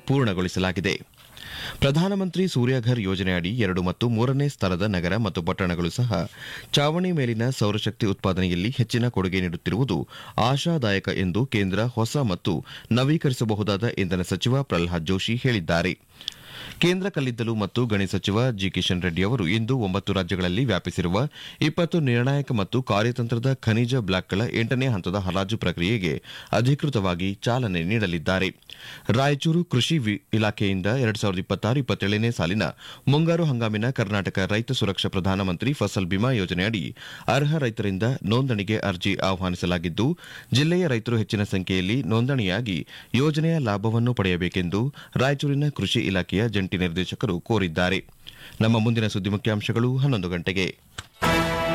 ಪೂರ್ಣಗೊಳಿಸಲಾಗಿದೆ ಪ್ರಧಾನಮಂತ್ರಿ ಸೂರ್ಯಘರ್ ಯೋಜನೆಯಡಿ ಎರಡು ಮತ್ತು ಮೂರನೇ ಸ್ತರದ ನಗರ ಮತ್ತು ಪಟ್ಟಣಗಳು ಸಹ ಚಾವಣಿ ಮೇಲಿನ ಸೌರಶಕ್ತಿ ಉತ್ಪಾದನೆಯಲ್ಲಿ ಹೆಚ್ಚಿನ ಕೊಡುಗೆ ನೀಡುತ್ತಿರುವುದು ಆಶಾದಾಯಕ ಎಂದು ಕೇಂದ್ರ ಹೊಸ ಮತ್ತು ನವೀಕರಿಸಬಹುದಾದ ಇಂಧನ ಸಚಿವ ಪ್ರಲ್ಹಾದ್ ಜೋಶಿ ಹೇಳಿದ್ದಾರೆ ಕೇಂದ್ರ ಕಲ್ಲಿದ್ದಲು ಮತ್ತು ಗಣಿ ಸಚಿವ ಜಿ ಕಿಶನ್ ರೆಡ್ಡಿ ಅವರು ಇಂದು ಒಂಬತ್ತು ರಾಜ್ಯಗಳಲ್ಲಿ ವ್ಯಾಪಿಸಿರುವ ಇಪ್ಪತ್ತು ನಿರ್ಣಾಯಕ ಮತ್ತು ಕಾರ್ಯತಂತ್ರದ ಖನಿಜ ಬ್ಲಾಕ್ಗಳ ಎಂಟನೇ ಹಂತದ ಹರಾಜು ಪ್ರಕ್ರಿಯೆಗೆ ಅಧಿಕೃತವಾಗಿ ಚಾಲನೆ ನೀಡಲಿದ್ದಾರೆ ರಾಯಚೂರು ಕೃಷಿ ವಿ- ಇಲಾಖೆಯಿಂದ ಎರಡ್ ಸಾವಿರದ ಇಪ್ಪತ್ತಾರು ಇಪ್ಪತ್ತೇಳನೇ ಸಾಲಿನ ಮುಂಗಾರು ಹಂಗಾಮಿನ ಕರ್ನಾಟಕ ರೈತ ಸುರಕ್ಷಾ ಪ್ರಧಾನಮಂತ್ರಿ ಫಸಲ್ ಬಿಮಾ ಯೋಜನೆಯಡಿ ಅರ್ಹ ರೈತರಿಂದ ನೋಂದಣಿಗೆ ಅರ್ಜಿ ಆಹ್ವಾನಿಸಲಾಗಿದ್ದು ಜಿಲ್ಲೆಯ ರೈತರು ಹೆಚ್ಚಿನ ಸಂಖ್ಯೆಯಲ್ಲಿ ನೋಂದಣಿಯಾಗಿ ಯೋಜನೆಯ ಲಾಭವನ್ನು ಪಡೆಯಬೇಕೆಂದು ರಾಯಚೂರಿನ ಕೃಷಿ ಇಲಾಖೆಯ ಜಂಟಿ ನಿರ್ದೇಶಕರು ಕೋರಿದ್ದಾರೆ ನಮ್ಮ ಮುಂದಿನ ಸುದ್ದಿ ಮುಖ್ಯಾಂಶಗಳು ಹನ್ನೊಂದು ಗಂಟೆಗೆ